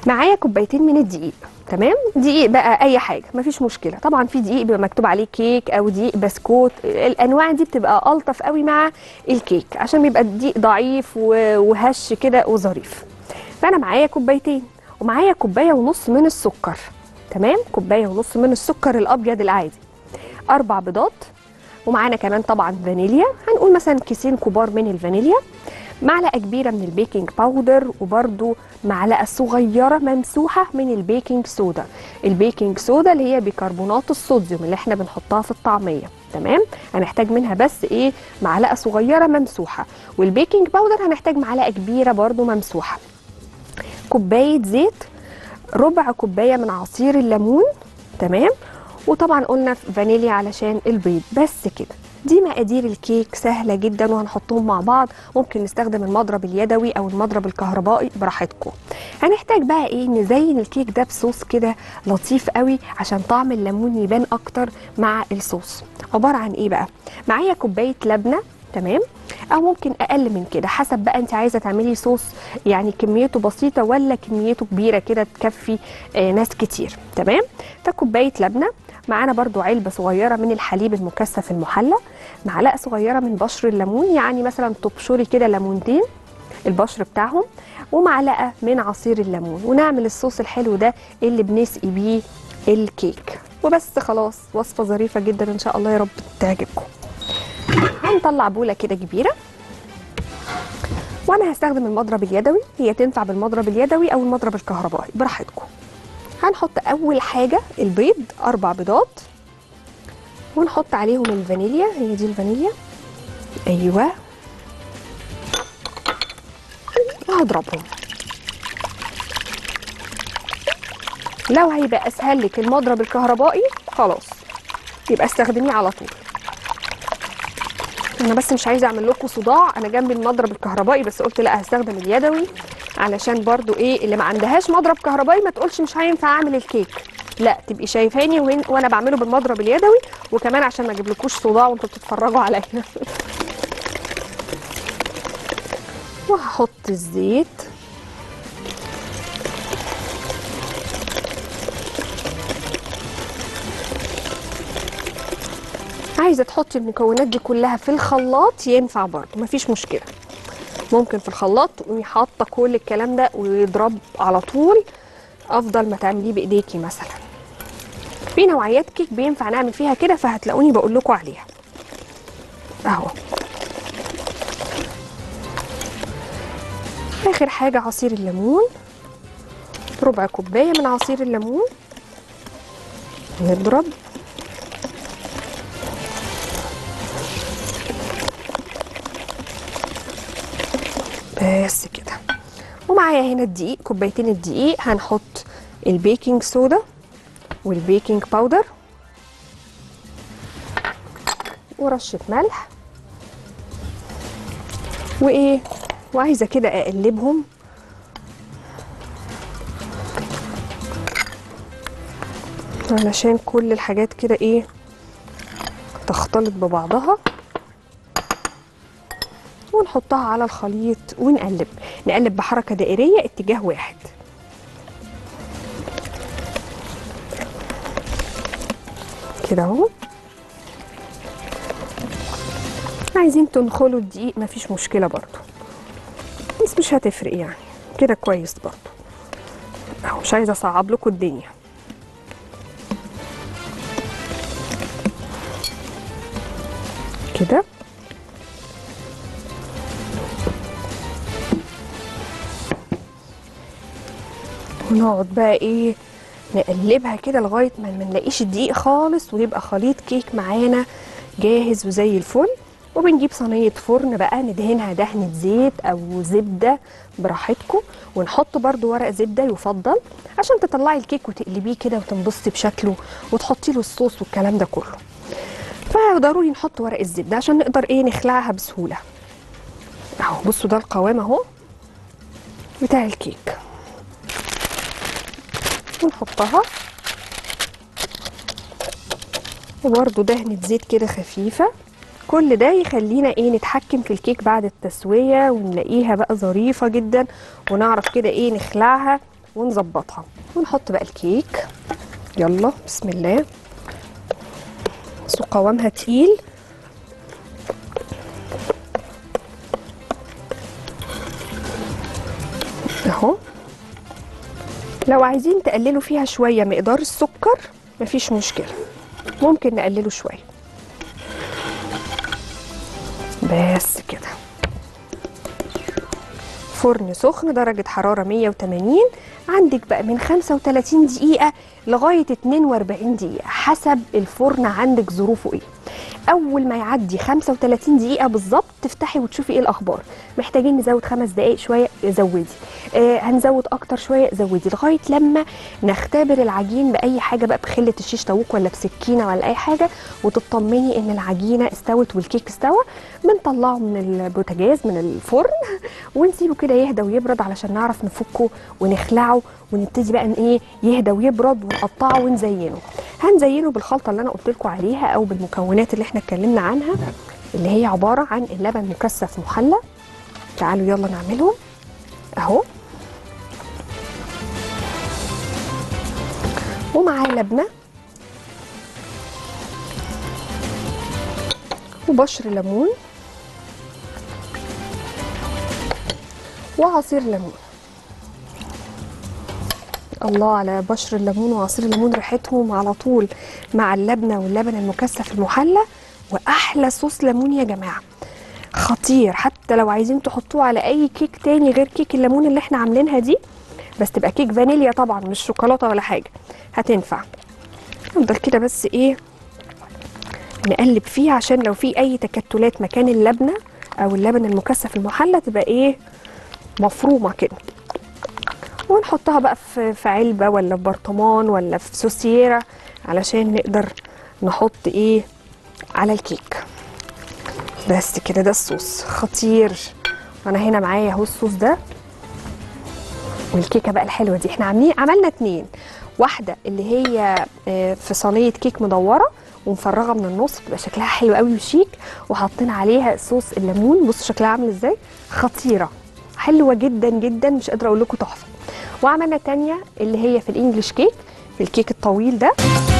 معايا كوبايتين من الدقيق تمام دقيق بقى اي حاجه مفيش مشكله طبعا في دقيق بيبقى مكتوب عليه كيك او دقيق بسكوت الانواع دي بتبقى الطف قوي مع الكيك عشان بيبقى الدقيق ضعيف و- وهش كده وظريف فانا معايا كوبايتين ومعايا كوبايه ونص من السكر تمام كوبايه ونص من السكر الابيض العادي اربع بيضات ومعانا كمان طبعا فانيليا هنقول مثلا كيسين كبار من الفانيليا معلقه كبيره من البيكنج باودر وبرده معلقه صغيره ممسوحه من البيكنج صودا البيكنج صودا اللي هي بيكربونات الصوديوم اللي احنا بنحطها في الطعميه تمام هنحتاج منها بس ايه معلقه صغيره ممسوحه والبيكنج باودر هنحتاج معلقه كبيره برده ممسوحه كوبايه زيت ربع كوبايه من عصير الليمون تمام وطبعا قلنا فانيليا علشان البيض بس كده دي مقادير الكيك سهلة جدا وهنحطهم مع بعض ممكن نستخدم المضرب اليدوي او المضرب الكهربائي براحتكم هنحتاج بقى ايه نزين الكيك ده بصوص كده لطيف قوي عشان طعم الليمون يبان اكتر مع الصوص عبارة عن ايه بقى معايا كوباية لبنة تمام او ممكن اقل من كده حسب بقى انت عايزه تعملي صوص يعني كميته بسيطه ولا كميته كبيره كده تكفي آه ناس كتير تمام فكوبايه لبنه معانا برضو علبه صغيره من الحليب المكثف المحلى معلقه صغيره من بشر الليمون يعني مثلا تبشري كده ليمونتين البشر بتاعهم ومعلقه من عصير الليمون ونعمل الصوص الحلو ده اللي بنسقي بيه الكيك وبس خلاص وصفه ظريفه جدا ان شاء الله يا رب تعجبكم هنطلع بوله كده كبيره وانا هستخدم المضرب اليدوي هي تنفع بالمضرب اليدوي او المضرب الكهربائي براحتكم هنحط اول حاجه البيض اربع بيضات ونحط عليهم الفانيليا هي دي الفانيليا ايوه وهضربهم لو هيبقى اسهل لك المضرب الكهربائي خلاص يبقى استخدميه على طول انا بس مش عايزه اعمل لكم صداع انا جنبي المضرب الكهربائي بس قلت لا هستخدم اليدوي علشان برضو ايه اللي ما عندهاش مضرب كهربائي ما تقولش مش هينفع اعمل الكيك لا تبقي شايفاني وهن وانا بعمله بالمضرب اليدوي وكمان عشان ما اجيبلكوش صداع وانتوا بتتفرجوا عليا وهحط الزيت عايزه تحطي المكونات دي كلها في الخلاط ينفع برضه مفيش مشكله ممكن في الخلاط تقومي حاطه كل الكلام ده ويضرب على طول افضل ما تعمليه بايديكي مثلا في نوعيات كيك بينفع نعمل فيها كده فهتلاقوني بقول لكم عليها اهو اخر حاجه عصير الليمون ربع كوبايه من عصير الليمون نضرب بس كده ومعايا هنا الدقيق كوبايتين الدقيق هنحط البيكنج صودا والبيكنج باودر ورشة ملح وايه وعايزة كده اقلبهم علشان كل الحاجات كده ايه تختلط ببعضها ونحطها على الخليط ونقلب نقلب بحركة دائرية اتجاه واحد كده اهو عايزين تنخلوا الدقيق مفيش مشكلة برضو بس مش هتفرق يعني كده كويس برضو اهو مش عايزة اصعب لكم الدنيا كده ونقعد بقى ايه نقلبها كده لغايه ما ما نلاقيش الدقيق خالص ويبقى خليط كيك معانا جاهز وزي الفل وبنجيب صينيه فرن بقى ندهنها دهنه زيت او زبده براحتكم ونحط برده ورق زبده يفضل عشان تطلعي الكيك وتقلبيه كده وتنبسطي بشكله وتحطي له الصوص والكلام ده كله فضروري نحط ورق الزبده عشان نقدر ايه نخلعها بسهوله اهو بصوا ده القوام اهو بتاع الكيك ونحطها وبرده دهنة زيت كده خفيفة كل ده يخلينا ايه نتحكم في الكيك بعد التسوية ونلاقيها بقى ظريفة جدا ونعرف كده ايه نخلعها ونظبطها ونحط بقى الكيك يلا بسم الله بس قوامها تقيل اهو لو عايزين تقللوا فيها شوية مقدار السكر مفيش مشكلة ممكن نقلله شوية بس كده فرن سخن درجة حرارة 180 عندك بقى من 35 دقيقة لغاية 42 دقيقة حسب الفرن عندك ظروفه ايه اول ما يعدي 35 دقيقه بالظبط تفتحي وتشوفي ايه الاخبار محتاجين نزود خمس دقائق شويه زودي آه هنزود اكتر شويه زودي لغايه لما نختبر العجين باي حاجه بقى بخله الشيش طاووق ولا بسكينه ولا اي حاجه وتطمني ان العجينه استوت والكيك استوى بنطلعه من البوتاجاز من الفرن ونسيبه كده يهدى ويبرد علشان نعرف نفكه ونخلعه ونبتدي بقى ان ايه يهدى ويبرد ونقطعه ونزينه هنزينه بالخلطه اللي انا قلت لكم عليها او بالمكونات اللي احنا اتكلمنا عنها اللي هي عباره عن اللبن مكثف محلى تعالوا يلا نعملهم اهو ومعاه لبنه وبشر ليمون وعصير ليمون الله على بشر الليمون وعصير الليمون ريحتهم على طول مع اللبنه واللبن المكثف المحلى واحلى صوص ليمون يا جماعه خطير حتى لو عايزين تحطوه على اي كيك تاني غير كيك الليمون اللي احنا عاملينها دي بس تبقى كيك فانيليا طبعا مش شوكولاته ولا حاجه هتنفع نفضل كده بس ايه نقلب فيه عشان لو في اي تكتلات مكان اللبنه او اللبن المكثف المحلى تبقى ايه مفرومه كده ونحطها بقى في في علبه ولا في برطمان ولا في سوسييرا علشان نقدر نحط ايه على الكيك بس كده ده الصوص خطير انا هنا معايا اهو الصوص ده والكيكه بقى الحلوه دي احنا عاملين عملنا اتنين واحده اللي هي آه، في صينيه كيك مدوره ومفرغه من النص بتبقى شكلها حلو قوي وشيك وحاطين عليها صوص الليمون بصوا شكلها عامل ازاي خطيره حلوه جدا جدا مش قادره اقول لكم تحفه وعملنا تانية اللي هي في الانجليش كيك في الكيك الطويل ده